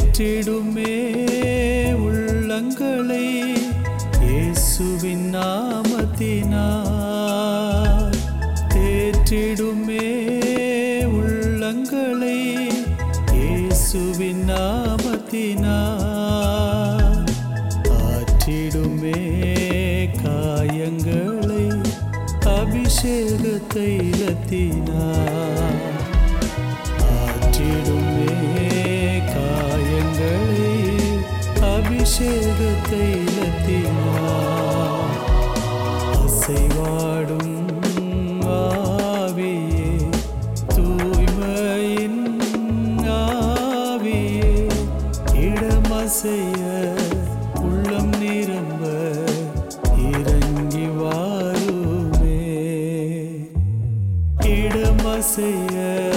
தேற்றிடுமே உள்ளங்களை இயேசுவின் நாமத்தினார் தேற்றிடுமே உள்ளங்களை இயேசுவின் நாமத்தினார் ஆற்றிடுமே காயங்களை அபிஷேக தைலத்தினார் ஆற்றிடுமே காயங்களை அபிஷேக தைலத்தினார் அசைவாடும் ஆவியே தூய்மையின் ஆவியே இடமசைய உள்ளம் நிரம்ப இறங்கி வாருமே இடமசைய